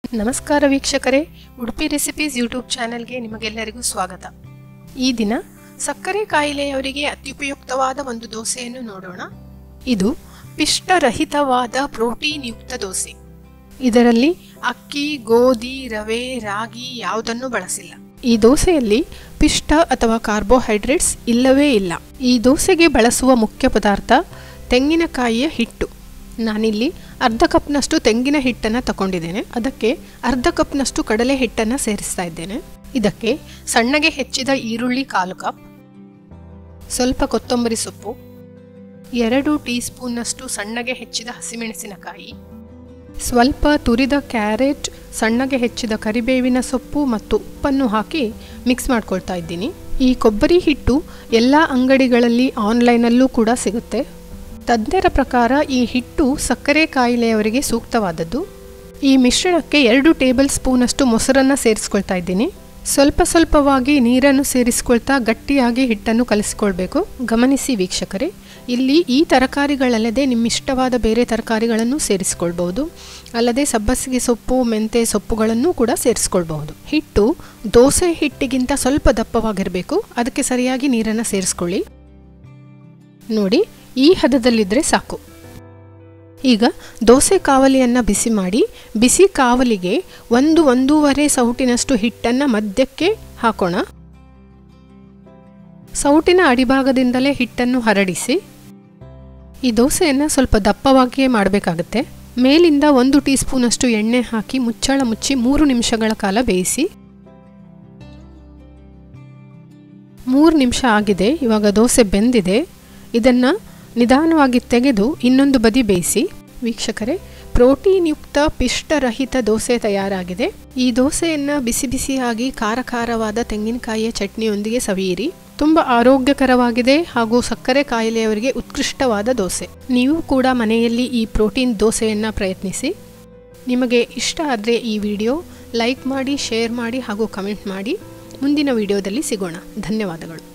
ನಮಸ್ಕಾರ ವೀಕ್ಷಕರೇ Udupi recipes YouTube ಚಾನೆಲ್ಗೆ ನಿಮಗೆಲ್ಲರಿಗೂ ಸ್ವಾಗತ ಈ ದಿನ ಸಕ್ಕರೆ ಕಾಯಿಲೆಯವರಿಗೆ ಅತ್ಯುಪಯುಕ್ತವಾದ ಒಂದು ದೋಸೆಯನ್ನು ನೋಡೋಣ ಇದು ಪಿಷ್ಟರಹಿತವಾದ ಪ್ರೋಟೀನ್ ಯುಕ್ತ ದೋಸೆ ಇದರಲ್ಲಿ ಅಕ್ಕಿ ಗೋಧಿ ರವೆ ರಾಗಿ ಯಾವುದನ್ನು ಬಳಸಿಲ್ಲ ಈ ದೋಸೆಯಲ್ಲಿ ಪಿಷ್ಟ ಅಥವಾ ಕಾರ್ಬೋಹೈಡ್ರೇಟ್ಸ್ ಇಲ್ಲವೇ ಇಲ್ಲ ಈ ದೋಸೆಗೆ ಬಳಸುವ ಮುಖ್ಯ ಪದಾರ್ಥ ತೆಂಗಿನಕಾಯಿಯ ಹಿಟ್ಟು ನಾನಿಲ್ಲಿ ಅರ್ಧ ಕಪ್ನಷ್ಟು ತೆಂಗಿನ ಹಿಟ್ಟನ್ನು ತಗೊಂಡಿದ್ದೇನೆ ಅದಕ್ಕೆ ಅರ್ಧ ಕಪ್ನಷ್ಟು ಕಡಲೆ ಹಿಟ್ಟನ್ನು ಸೇರಿಸ್ತಾ ಇದ್ದೇನೆ ಇದಕ್ಕೆ ಸಣ್ಣಗೆ ಹೆಚ್ಚಿದ ಈರುಳ್ಳಿ ಕಾಲು ಕಪ್ ಸ್ವಲ್ಪ ಕೊತ್ತಂಬರಿ ಸೊಪ್ಪು ಎರಡು ಟೀ ಸ್ಪೂನ್ನಷ್ಟು ಸಣ್ಣಗೆ ಹೆಚ್ಚಿದ ಹಸಿಮೆಣಸಿನಕಾಯಿ ಸ್ವಲ್ಪ ತುರಿದ ಕ್ಯಾರೆಟ್ ಸಣ್ಣಗೆ ಹೆಚ್ಚಿದ ಕರಿಬೇವಿನ ಸೊಪ್ಪು ಮತ್ತು ಉಪ್ಪನ್ನು ಹಾಕಿ ಮಿಕ್ಸ್ ಮಾಡ್ಕೊಳ್ತಾ ಇದ್ದೀನಿ ಈ ಕೊಬ್ಬರಿ ಹಿಟ್ಟು ಎಲ್ಲ ಅಂಗಡಿಗಳಲ್ಲಿ ಆನ್ಲೈನಲ್ಲೂ ಕೂಡ ಸಿಗುತ್ತೆ ತಜ್ಞರ ಪ್ರಕಾರ ಈ ಹಿಟ್ಟು ಸಕ್ಕರೆ ಕಾಯಿಲೆಯವರಿಗೆ ಸೂಕ್ತವಾದದ್ದು ಈ ಮಿಶ್ರಣಕ್ಕೆ ಎರಡು ಟೇಬಲ್ ಸ್ಪೂನಷ್ಟು ಮೊಸರನ್ನು ಸೇರಿಸ್ಕೊಳ್ತಾ ಇದ್ದೀನಿ ಸ್ವಲ್ಪ ಸ್ವಲ್ಪವಾಗಿ ನೀರನ್ನು ಸೇರಿಸ್ಕೊಳ್ತಾ ಗಟ್ಟಿಯಾಗಿ ಹಿಟ್ಟನ್ನು ಕಲಿಸ್ಕೊಳ್ಬೇಕು ಗಮನಿಸಿ ವೀಕ್ಷಕರೇ ಇಲ್ಲಿ ಈ ತರಕಾರಿಗಳಲ್ಲದೆ ನಿಮ್ಮ ಇಷ್ಟವಾದ ಬೇರೆ ತರಕಾರಿಗಳನ್ನು ಸೇರಿಸ್ಕೊಳ್ಬಹುದು ಅಲ್ಲದೆ ಸಬ್ಬಸಿಗೆ ಸೊಪ್ಪು ಮೆಂತೆ ಸೊಪ್ಪುಗಳನ್ನು ಕೂಡ ಸೇರಿಸ್ಕೊಳ್ಬಹುದು ಹಿಟ್ಟು ದೋಸೆ ಹಿಟ್ಟಿಗಿಂತ ಸ್ವಲ್ಪ ದಪ್ಪವಾಗಿರಬೇಕು ಅದಕ್ಕೆ ಸರಿಯಾಗಿ ನೀರನ್ನು ಸೇರಿಸ್ಕೊಳ್ಳಿ ನೋಡಿ ಈ ಹದದಲ್ಲಿದ್ದರೆ ಸಾಕು ಈಗ ದೋಸೆ ಕಾವಲಿಯನ್ನು ಬಿಸಿ ಮಾಡಿ ಬಿಸಿ ಕಾವಲಿಗೆ ಒಂದು ಒಂದೂವರೆ ಸೌಟಿನಷ್ಟು ಹಿಟ್ಟನ್ನು ಮಧ್ಯಕ್ಕೆ ಹಾಕೋಣ ಸೌಟಿನ ಅಡಿಭಾಗದಿಂದಲೇ ಹಿಟ್ಟನ್ನು ಹರಡಿಸಿ ಈ ದೋಸೆಯನ್ನು ಸ್ವಲ್ಪ ದಪ್ಪವಾಗಿಯೇ ಮಾಡಬೇಕಾಗುತ್ತೆ ಮೇಲಿಂದ ಒಂದು ಟೀ ಸ್ಪೂನಷ್ಟು ಎಣ್ಣೆ ಹಾಕಿ ಮುಚ್ಚಳ ಮುಚ್ಚಿ ಮೂರು ನಿಮಿಷಗಳ ಕಾಲ ಬೇಯಿಸಿ ಮೂರು ನಿಮಿಷ ಆಗಿದೆ ಇವಾಗ ದೋಸೆ ಬೆಂದಿದೆ ಇದನ್ನು ನಿಧಾನವಾಗಿ ತೆಗೆದು ಇನ್ನೊಂದು ಬದಿ ಬೇಯಿಸಿ ವೀಕ್ಷಕರೇ ಪ್ರೋಟೀನ್ ಯುಕ್ತ ಪಿಷ್ಟರಹಿತ ದೋಸೆ ತಯಾರಾಗಿದೆ ಈ ದೋಸೆಯನ್ನು ಬಿಸಿ ಬಿಸಿಯಾಗಿ ಖಾರ ಖಾರವಾದ ತೆಂಗಿನಕಾಯಿಯ ಚಟ್ನಿಯೊಂದಿಗೆ ಸವಿಯಿರಿ ತುಂಬ ಆರೋಗ್ಯಕರವಾಗಿದೆ ಹಾಗೂ ಸಕ್ಕರೆ ಕಾಯಿಲೆಯವರಿಗೆ ಉತ್ಕೃಷ್ಟವಾದ ದೋಸೆ ನೀವು ಕೂಡ ಮನೆಯಲ್ಲಿ ಈ ಪ್ರೋಟೀನ್ ದೋಸೆಯನ್ನು ಪ್ರಯತ್ನಿಸಿ ನಿಮಗೆ ಇಷ್ಟ ಆದರೆ ಈ ವಿಡಿಯೋ ಲೈಕ್ ಮಾಡಿ ಶೇರ್ ಮಾಡಿ ಹಾಗೂ ಕಮೆಂಟ್ ಮಾಡಿ ಮುಂದಿನ ವಿಡಿಯೋದಲ್ಲಿ ಸಿಗೋಣ ಧನ್ಯವಾದಗಳು